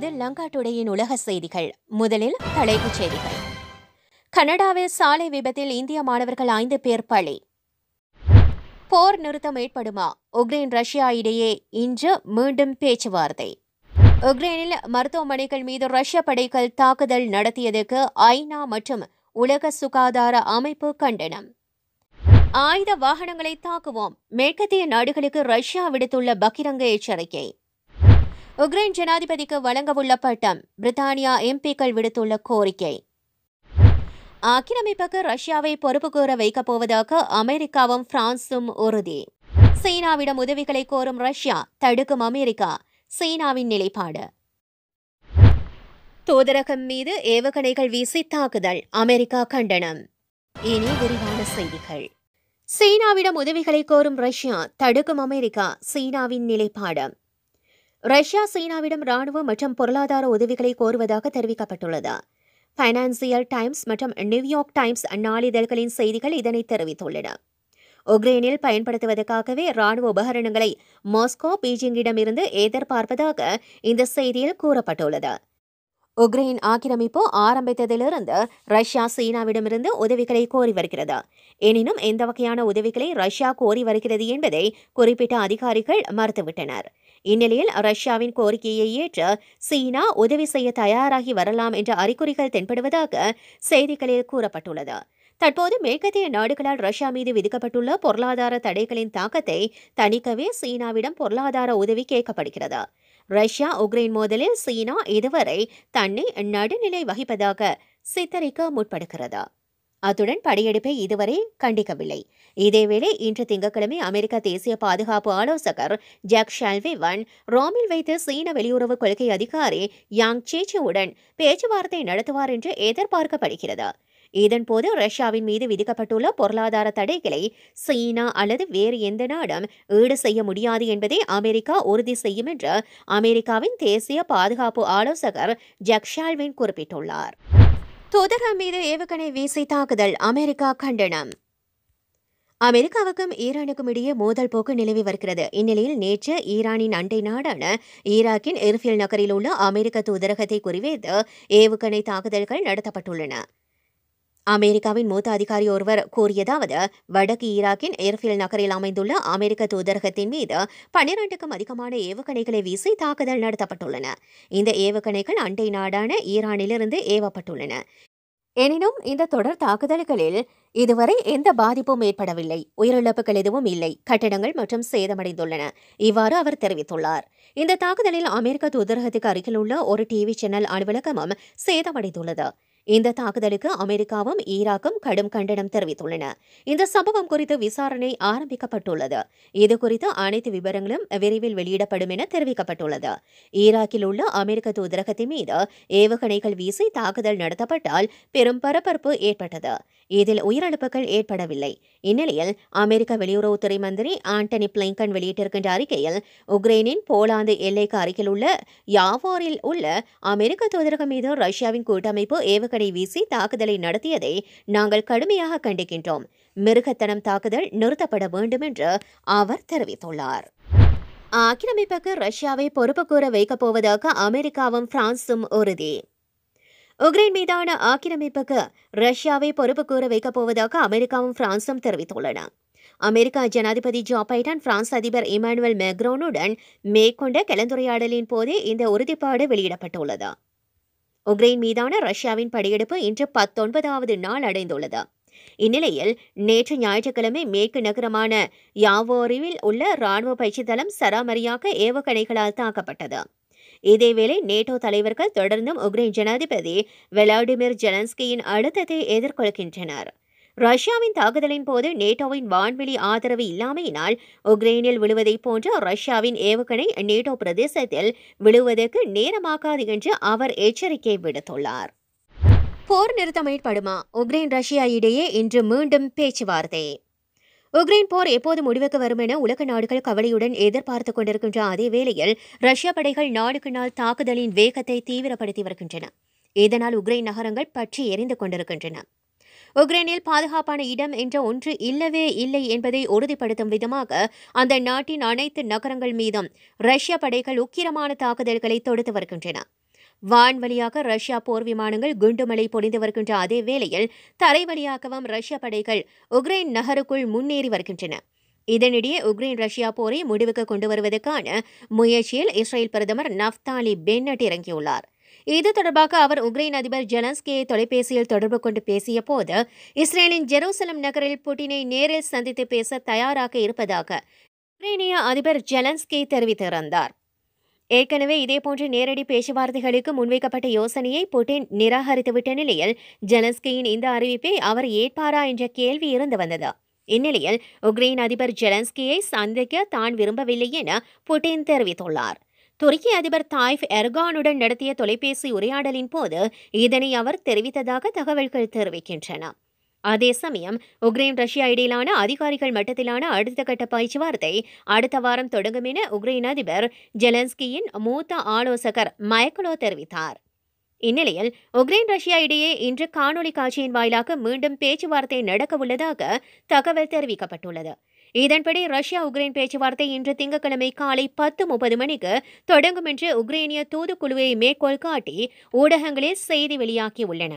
இது லங்கா டுடேயின் உலக செய்திகள் முதலில் தலைப்புச் செய்திகள் கனடாவில் சாலை விபத்தில் இந்திய மாணவர்கள் ஐந்து பேர் பலி போர் நிறுத்தம் ஏற்படுமா உக்ரைன் ரஷ்யா இடையே இன்று மீண்டும் பேச்சுவார்த்தை உக்ரைனில் மருத்துவமனைகள் மீது ரஷ்ய படைகள் தாக்குதல் நடத்தியதற்கு ஐநா மற்றும் உலக சுகாதார அமைப்பு கண்டனம் ஆயுத வாகனங்களை தாக்குவோம் மேற்கத்திய நாடுகளுக்கு ரஷ்யா விடுத்துள்ள பகிரங்க எச்சரிக்கை உக்ரைன் ஜனாதிபதிக்கு வழங்கவுள்ள பட்டம் பிரித்தானியா எம்பிக்கள் விடுத்துள்ள கோரிக்கை ஆக்கிரமிப்புக்கு ரஷ்யாவை பொறுப்புக்கூற வைக்கப் போவதாக அமெரிக்காவும் பிரான்சும் உறுதி சீனாவிடம் உதவிகளை கோரும் ரஷ்யா தடுக்கும் அமெரிக்கா சீனாவின் நிலைப்பாடு தூதரகம் மீது ஏவுகணைகள் வீசி தாக்குதல் அமெரிக்கா கண்டனம் இனி விரிவான செய்திகள் சீனாவிடம் உதவிகளை கோரும் ரஷ்யா தடுக்கும் அமெரிக்கா சீனாவின் நிலைப்பாடு ரஷ்யா சீனாவிடம் ராணுவ மற்றும் பொருளாதார உதவிகளை கோருவதாக தெரிவிக்கப்பட்டுள்ளது பைனான்சியல் டைம்ஸ் மற்றும் நியூயார்க் டைம்ஸ் நாளிதழ்களின் செய்திகள் இதனை தெரிவித்துள்ளன உக்ரைனில் பயன்படுத்துவதற்காகவே ராணுவ உபகரணங்களை மாஸ்கோ பீஜிங்கிடமிருந்து எதிர்பார்ப்பதாக இந்த செய்தியில் கூறப்பட்டுள்ளது உக்ரைன் ஆக்கிரமிப்பு ஆரம்பித்ததிலிருந்து ரஷ்யா சீனாவிடமிருந்து உதவிகளை கோரி வருகிறது எனினும் எந்த வகையான உதவிகளை ரஷ்யா கோரி வருகிறது என்பதை குறிப்பிட்ட அதிகாரிகள் மறுத்துவிட்டனர் இந்நிலையில் ரஷ்யாவின் கோரிக்கையை ஏற்று சீனா உதவி செய்ய தயாராகி வரலாம் என்ற அறிகுறிகள் தென்படுவதாக செய்திகளில் கூறப்பட்டுள்ளது தற்போது மேற்கத்திய நாடுகளால் ரஷ்யா மீது விதிக்கப்பட்டுள்ள பொருளாதார தடைகளின் தாக்கத்தை தணிக்கவே சீனாவிடம் பொருளாதார உதவி கேட்கப்படுகிறது ரஷ்யா உக்ரைன் மோதலில் சீனா இதுவரை தன்னை நடுநிலை வகிப்பதாக சித்தரிக்க முற்படுகிறது அத்துடன் படையெடுப்பை இதுவரை கண்டிக்கவில்லை இதேவேளை இன்று திங்கட்கிழமை அமெரிக்க தேசிய பாதுகாப்பு ஆலோசகர் ஜாக் ஷால்வேவன் ரோமில் வைத்து சீன வெளியுறவு கொள்கை அதிகாரி யாங் சேச்சுவுடன் பேச்சுவார்த்தை நடத்துவார் என்று எதிர்பார்க்கப்படுகிறது இதன்போது ரஷ்யாவின் மீது விதிக்கப்பட்டுள்ள பொருளாதார தடைகளை சீனா அல்லது வேறு எந்த நாடும் ஈடு செய்ய முடியாது என்பதை அமெரிக்கா உறுதி செய்யும் என்று அமெரிக்காவின் தேசிய பாதுகாப்பு ஆலோசகர் ஜக்ஷால்வின் குறிப்பிட்டுள்ளார் தூதரகம் மீது ஏவுகணை வீசி தாக்குதல் அமெரிக்கா கண்டனம் அமெரிக்காவுக்கும் ஈரானுக்கும் இடையே மோதல் போக்கு நிலவி வருகிறது இந்நிலையில் நேற்று ஈரானின் அண்டை நாடான ஈராக்கின் எர்ஃபில் நகரில் உள்ள அமெரிக்க தூதரகத்தை குறிவைத்து ஏவுகணை தாக்குதல்கள் நடத்தப்பட்டுள்ளன அமெரிக்காவின் மூத்த அதிகாரி ஒருவர் கூறியதாவது வடக்கு ஈராக்கின் ஏர்ஃபில் நகரில் அமைந்துள்ள அமெரிக்க தூதரகத்தின் மீது பன்னிரண்டுக்கும் அதிகமான ஏவுகணைகளை வீசி தாக்குதல் நடத்தப்பட்டுள்ளன இந்த ஏவுகணைகள் அண்டை நாடான ஈரானிலிருந்து ஏவப்பட்டுள்ளன எனினும் இந்த தொடர் தாக்குதல்களில் இதுவரை எந்த பாதிப்பும் ஏற்படவில்லை உயிரிழப்புகள் எதுவும் இல்லை கட்டடங்கள் மற்றும் சேதமடைந்துள்ளன இவ்வாறு அவர் தெரிவித்துள்ளார் இந்த தாக்குதலில் அமெரிக்க தூதரகத்துக்கு அருகில் உள்ள ஒரு டிவி சேனல் அலுவலகமும் சேதமடைந்துள்ளது இந்த தாக்குதலுக்கு அமெரிக்காவும் ஈராக்கும் கடும் கண்டனம் தெரிவித்துள்ளன இந்த சம்பவம் குறித்து விசாரணை ஆரம்பிக்கப்பட்டுள்ளது இது குறித்து அனைத்து விவரங்களும் விரைவில் வெளியிடப்படும் என தெரிவிக்கப்பட்டுள்ளது ஈராக்கில் உள்ள அமெரிக்க தூதரகத்தின் மீது ஏவுகணைகள் வீசி தாக்குதல் நடத்தப்பட்டால் பெரும் பரபரப்பு ஏற்பட்டது இதில் உயிரிழப்புகள் ஏற்படவில்லை இந்நிலையில் அமெரிக்க வெளியுறவுத்துறை மந்திரி ஆண்டனி பிளிங்கன் வெளியிட்டிருக்கின்ற அறிக்கையில் உக்ரைனின் போலாந்து எல்லைக்கு அருகில் உள்ள யாவாரில் உள்ள அமெரிக்க தூதரகம் மீது ரஷ்யாவின் கூட்டமைப்பு ஏவுகணை வீசி தாக்குதலை நடத்தியதை நாங்கள் கடுமையாக கண்டிக்கின்றோம் மிருகத்தனம் தாக்குதல் நிறுத்தப்பட வேண்டும் என்று அவர் தெரிவித்துள்ளார் ஆக்கிரமிப்புக்கு ரஷ்யாவை பொறுப்பு கூற வைக்கப் போவதாக அமெரிக்காவும் பிரான்சும் உறுதி உக்ரைன் மீதான ஆக்கிரமிப்புக்கு ரஷ்யாவை பொறுப்பு கூற வைக்கப் போவதாக அமெரிக்காவும் பிரான்சும் தெரிவித்துள்ளன அமெரிக்க ஜனாதிபதி ஜோ பைடன் பிரான்ஸ் அதிபர் இமானுவேல் மெக்ரோனுடன் மேற்கொண்ட கலந்துரையாடலின் போதே இந்த உறுதிப்பாடு வெளியிடப்பட்டுள்ளது உக்ரைன் மீதான ரஷ்யாவின் படையெடுப்பு இன்று பத்தொன்பதாவது நாள் அடைந்துள்ளது இந்நிலையில் நேற்று ஞாயிற்றுக்கிழமை மேற்கு நகரமான யாவோரிவில் உள்ள ராணுவ பயிற்சி தளம் சராமரியாக ஏவுகணைகளால் தாக்கப்பட்டது இதேவேளை நேட்டோ தலைவர்கள் தொடர்ந்தும் உக்ரைன் ஜனாதிபதி விளாடிமிர் ஜெலன்ஸ்கியின் அழுத்தத்தை எதிர்கொள்கின்றனர் ரஷ்யாவின் தாக்குதலின் போது நேட்டோவின் வான்வெளி ஆதரவு இல்லாமையினால் உக்ரைனில் விழுவதைப் போன்ற ரஷ்யாவின் ஏவுகணை நேட்டோ பிரதேசத்தில் விழுவதற்கு நேரமாகாது என்று அவர் எச்சரிக்கை விடுத்துள்ளார் போர் நிறுத்தம் ஏற்படுமா உக்ரைன் ரஷ்யா இடையே இன்று மீண்டும் பேச்சுவார்த்தை உக்ரைன் போர் எப்போது முடிவுக்கு வரும் என உலக நாடுகள் கவலையுடன் எதிர்பார்த்துக் கொண்டிருக்கின்ற அதே வேளையில் ரஷ்ய படைகள் நாளுக்கு நாள் தாக்குதலின் வேகத்தை தீவிரப்படுத்தி வருகின்றன இதனால் உக்ரைன் நகரங்கள் பற்றி எரிந்து கொண்டிருக்கின்றன உக்ரைனில் பாதுகாப்பான இடம் என்ற ஒன்று இல்லவே இல்லை என்பதை உறுதிப்படுத்தும் விதமாக அந்த நாட்டின் அனைத்து நகரங்கள் மீதும் ரஷ்ய படைகள் உக்கிரமான தாக்குதல்களை தொடுத்து வருகின்றன வான்வழியாக ரஷ்யா போர் விமானங்கள் குண்டுமலை பொழிந்து வருகின்ற அதே வேளையில் தரை வழியாகவும் ரஷ்ய படைகள் உக்ரைன் நகருக்குள் முன்னேறி வருகின்றன இதனிடையே உக்ரைன் ரஷ்யா போரை முடிவுக்கு கொண்டு வருவதற்கான முயற்சியில் இஸ்ரேல் பிரதமர் நஃப்தாலி பென்னட் இறங்கியுள்ளார் இது தொடர்பாக அவர் உக்ரைன் அதிபர் ஜெலன்ஸ்கியை தொலைபேசியில் தொடர்பு கொண்டு பேசிய போது இஸ்ரேலின் ஜெருசலம் நகரில் புட்டினை நேரில் சந்தித்து பேச தயாராக இருப்பதாக உக்ரைனிய அதிபர் ஜெலன்ஸ்கி தெரிவித்திருந்தார் ஏற்கனவே இதேபோன்ற நேரடி பேச்சுவார்த்தைகளுக்கு முன்வைக்கப்பட்ட யோசனையை புட்டின் நிராகரித்துவிட்ட நிலையில் ஜெலன்ஸ்கியின் இந்த அறிவிப்பை அவர் ஏற்பாரா என்ற கேள்வி இருந்து வந்தது இந்நிலையில் உக்ரைன் அதிபர் ஜெலன்ஸ்கியை சந்திக்க தான் விரும்பவில்லை என புட்டின் தெரிவித்துள்ளார் துருக்கி அதிபர் தாய்ஃப் எர்கானுடன் நடத்திய தொலைபேசி உரையாடலின் போது இதனை அவர் தெரிவித்ததாக தகவல்கள் தெரிவிக்கின்றன அதே சமயம் உக்ரைன் ரஷ்யா இடையிலான அதிகாரிகள் மட்டத்திலான அடுத்த கட்ட பேச்சுவார்த்தை அடுத்த வாரம் தொடங்கும் என உக்ரைன் அதிபர் ஜெலன்ஸ்கியின் மூத்த ஆலோசகர் மைக்கலோ தெரிவித்தார் இந்நிலையில் உக்ரைன் ரஷ்யா இடையே இன்று காணொலி காட்சியின் வாயிலாக மீண்டும் பேச்சுவார்த்தை நடக்க உள்ளதாக தகவல் தெரிவிக்கப்பட்டுள்ளது இதன்படி ரஷ்யா உக்ரைன் பேச்சுவார்த்தை இன்று திங்கட்கிழமை காலை பத்து முப்பது மணிக்கு தொடங்கும் என்று உக்ரைனிய தூதுக்குழுவை மேற்கோள் காட்டி ஊடகங்களில் செய்தி வெளியாகியுள்ளன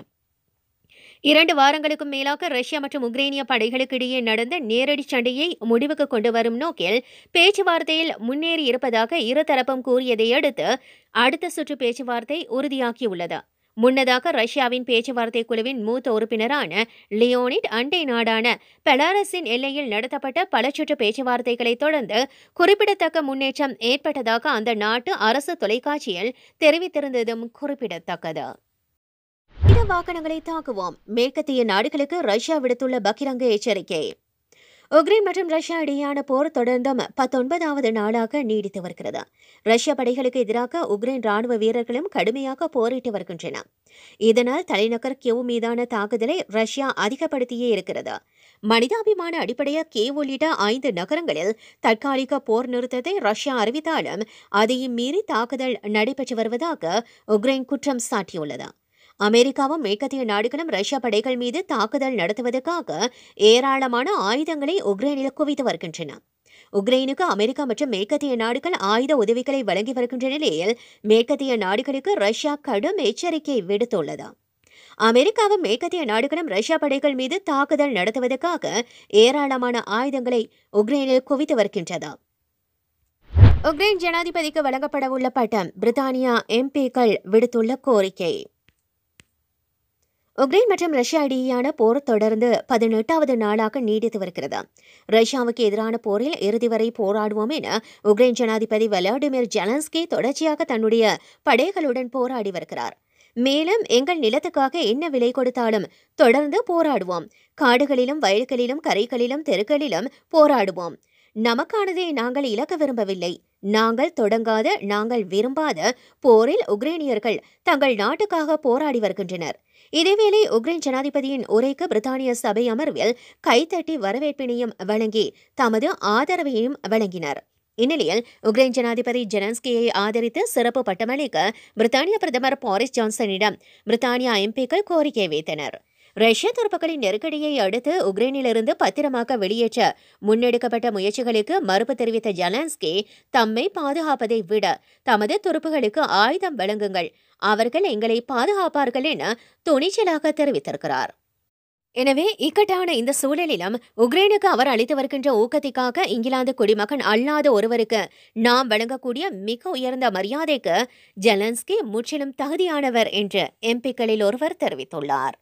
இரண்டு வாரங்களுக்கும் மேலாக ரஷ்யா மற்றும் உக்ரைனிய படைகளுக்கு இடையே நடந்த நேரடி சண்டையை முடிவுக்கு கொண்டு வரும் நோக்கில் பேச்சுவார்த்தையில் முன்னேறி இருப்பதாக இருதரப்பும் கூறியதை அடுத்து அடுத்த சுற்று பேச்சுவார்த்தை உறுதியாகியுள்ளது முன்னதாக ரஷ்யாவின் பேச்சுவார்த்தை குழுவின் மூத்த உறுப்பினரான லியோனிட் அண்டை நாடான பெலாரஸின் எல்லையில் நடத்தப்பட்ட பல சுற்று பேச்சுவார்த்தைகளை தொடர்ந்து குறிப்பிடத்தக்க முன்னேற்றம் ஏற்பட்டதாக அந்த நாட்டு அரசு தொலைக்காட்சியில் தெரிவித்திருந்ததும் குறிப்பிடத்தக்கது ஆயுத வாகனங்களை தாக்குவோம் மேற்கத்திய நாடுகளுக்கு ரஷ்யா விடுத்துள்ள பகிரங்க எச்சரிக்கை உக்ரைன் மற்றும் ரஷ்யா இடையேயான போர் தொடர்ந்தும் பத்தொன்பதாவது நாளாக நீடித்து வருகிறது ரஷ்ய படைகளுக்கு எதிராக உக்ரைன் ராணுவ வீரர்களும் கடுமையாக போரிட்டு வருகின்றன இதனால் தலைநகர் கியூ மீதான தாக்குதலை ரஷ்யா அதிகப்படுத்தியே இருக்கிறது மனிதாபிமான அடிப்படையில் கேவ் உள்ளிட்ட ஐந்து நகரங்களில் தற்காலிக போர் நிறுத்தத்தை ரஷ்யா அறிவித்தாலும் அதையும் மீறி தாக்குதல் நடைபெற்று வருவதாக உக்ரைன் குற்றம் சாட்டியுள்ளது அமெரிக்காவும் மேற்கத்திய நாடுகளும் ரஷ்ய படைகள் மீது தாக்குதல் நடத்துவதற்காக ஏராளமான ஆயுதங்களை உக்ரைனில் குவித்து வருகின்றன உக்ரைனுக்கு அமெரிக்கா மற்றும் மேற்கத்திய நாடுகள் ஆயுத உதவிகளை வழங்கி வருகின்ற நிலையில் மேற்கத்திய நாடுகளுக்கு ரஷ்யா கடும் எச்சரிக்கை விடுத்துள்ளது அமெரிக்காவும் மேற்கத்திய நாடுகளும் ரஷ்யா படைகள் மீது தாக்குதல் நடத்துவதற்காக ஏராளமான ஆயுதங்களை உக்ரைனில் குவித்து வருகின்றது உக்ரைன் ஜனாதிபதிக்கு வழங்கப்படவுள்ள பட்டம் பிரித்தானியா எம்பிக்கள் விடுத்துள்ள கோரிக்கை உக்ரைன் மற்றும் ரஷ்யா இடையேயான போர் தொடர்ந்து பதினெட்டாவது நாளாக நீடித்து வருகிறது ரஷ்யாவுக்கு எதிரான போரில் இறுதி வரை போராடுவோம் என உக்ரைன் ஜனாதிபதி விளாடிமிர் ஜெலன்ஸ்கி தொடர்ச்சியாக தன்னுடைய படைகளுடன் போராடி வருகிறார் மேலும் எங்கள் நிலத்துக்காக என்ன விலை கொடுத்தாலும் தொடர்ந்து போராடுவோம் காடுகளிலும் வயல்களிலும் கரைகளிலும் தெருக்களிலும் போராடுவோம் நமக்கானதை நாங்கள் இழக்க விரும்பவில்லை நாங்கள் தொடங்காத நாங்கள் விரும்பாத போரில் உக்ரைனியர்கள் தங்கள் நாட்டுக்காக போராடி வருகின்றனர் இதேவேளை உக்ரைன் ஜனாதிபதியின் உரைக்கு பிரித்தானிய சபை அமர்வில் கைத்தட்டி வரவேற்பினையும் வழங்கி தமது ஆதரவையும் வழங்கினர் இந்நிலையில் உக்ரைன் ஜனாதிபதி ஜெலன்ஸ்கியை ஆதரித்து சிறப்பு பட்டமளிக்க பிரித்தானிய பிரதமர் பாரிஸ் ஜான்சனிடம் பிரித்தானியா எம்பிக்கள் கோரிக்கை வைத்தனர் ரஷ்ய துருப்புக்களின் நெருக்கடியை அடுத்து உக்ரைனிலிருந்து பத்திரமாக வெளியேற்ற முன்னெடுக்கப்பட்ட முயற்சிகளுக்கு மறுப்பு தெரிவித்த ஜெலன்ஸ்கி தம்மை பாதுகாப்பதை விட தமது துருப்புகளுக்கு ஆயுதம் வழங்குங்கள் அவர்கள் எங்களை பாதுகாப்பார்கள் என துணிச்சலாக தெரிவித்திருக்கிறார் எனவே இக்கட்டான இந்த சூழலிலும் உக்ரைனுக்கு அவர் அளித்து வருகின்ற ஊக்கத்திற்காக இங்கிலாந்து குடிமகன் அல்லாத ஒருவருக்கு நாம் வழங்கக்கூடிய மிக உயர்ந்த மரியாதைக்கு ஜெலன்ஸ்கி முற்றிலும் தகுதியானவர் என்று எம்பிக்களில் ஒருவர் தெரிவித்துள்ளார்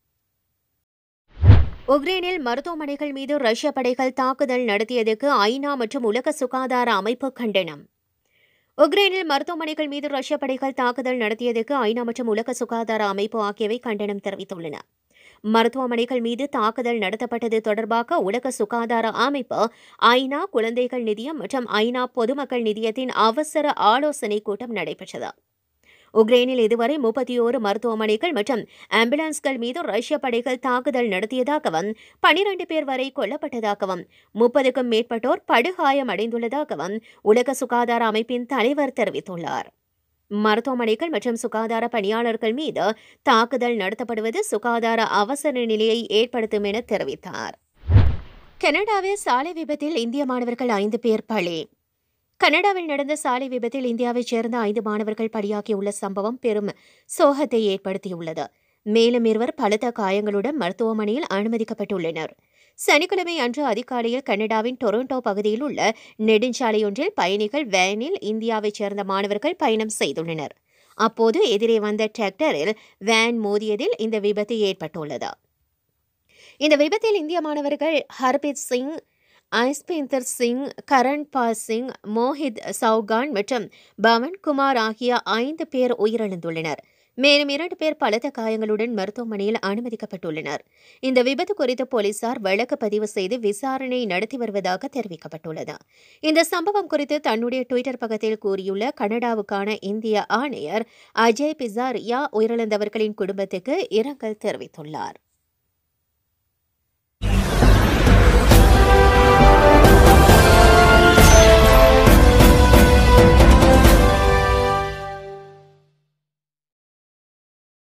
உக்ரைனில் மருத்துவமனைகள் மீது ரஷ்ய படைகள் தாக்குதல் நடத்தியதற்கு ஐநா மற்றும் உலக சுகாதார அமைப்பு கண்டனம் உக்ரைனில் மருத்துவமனைகள் மீது ரஷ்ய படைகள் தாக்குதல் நடத்தியதற்கு ஐநா மற்றும் உலக சுகாதார அமைப்பு ஆகியவை கண்டனம் தெரிவித்துள்ளன மருத்துவமனைகள் மீது தாக்குதல் நடத்தப்பட்டது தொடர்பாக உலக சுகாதார அமைப்பு ஐநா குழந்தைகள் நிதியம் மற்றும் ஐநா பொதுமக்கள் நிதியத்தின் அவசர ஆலோசனை கூட்டம் நடைபெற்றது உக்ரைனில் இதுவரை முப்பத்தி ஓரு மருத்துவமனைகள் மற்றும் ஆம்புலன்ஸ்கள் மீது ரஷ்ய படைகள் தாக்குதல் நடத்தியதாகவும் பனிரண்டு பேர் வரை கொல்லப்பட்டதாகவும் முப்பதுக்கும் மேற்பட்டோர் படுகாயம் அடைந்துள்ளதாகவும் உலக சுகாதார அமைப்பின் தலைவர் தெரிவித்துள்ளார் மருத்துவமனைகள் மற்றும் சுகாதார பணியாளர்கள் மீது தாக்குதல் நடத்தப்படுவது சுகாதார அவசர நிலையை ஏற்படுத்தும் என தெரிவித்தார் கனடாவில் சாலை விபத்தில் இந்திய மாணவர்கள் ஐந்து பேர் பலி கனடாவில் நடந்த சாலை விபத்தில் இந்தியாவைச் சேர்ந்த ஐந்து மாணவர்கள் பலியாகியுள்ள சம்பவம் பெரும் சோகத்தை ஏற்படுத்தியுள்ளது மேலும் இருவர் பலத்த காயங்களுடன் மருத்துவமனையில் அனுமதிக்கப்பட்டுள்ளனர் சனிக்கிழமை அன்று அதிகாலையில் கனடாவின் டொரண்டோ பகுதியில் உள்ள நெடுஞ்சாலையொன்றில் பயணிகள் வேனில் இந்தியாவைச் சேர்ந்த மாணவர்கள் பயணம் செய்துள்ளனர் அப்போது எதிரே வந்த டிராக்டரில் வேன் மோதியதில் இந்த விபத்து ஏற்பட்டுள்ளது இந்த விபத்தில் இந்திய மாணவர்கள் ஹர்பீத் சிங் ஐஸ்பேந்தர் சிங் கரண் பால் சிங் மோஹித் சௌகான் மற்றும் பவன் குமார் ஆகிய ஐந்து பேர் உயிரிழந்துள்ளனர் மேலும் இரண்டு பேர் பலத்த காயங்களுடன் மருத்துவமனையில் அனுமதிக்கப்பட்டுள்ளனர் இந்த விபத்து குறித்து போலீசார் வழக்கு பதிவு செய்து விசாரணை நடத்தி வருவதாக தெரிவிக்கப்பட்டுள்ளது இந்த சம்பவம் குறித்து தன்னுடைய டுவிட்டர் பக்கத்தில் கூறியுள்ள கனடாவுக்கான இந்திய ஆணையர் அஜய் பிசாரியா உயிரிழந்தவர்களின் குடும்பத்துக்கு இரங்கல் தெரிவித்துள்ளார்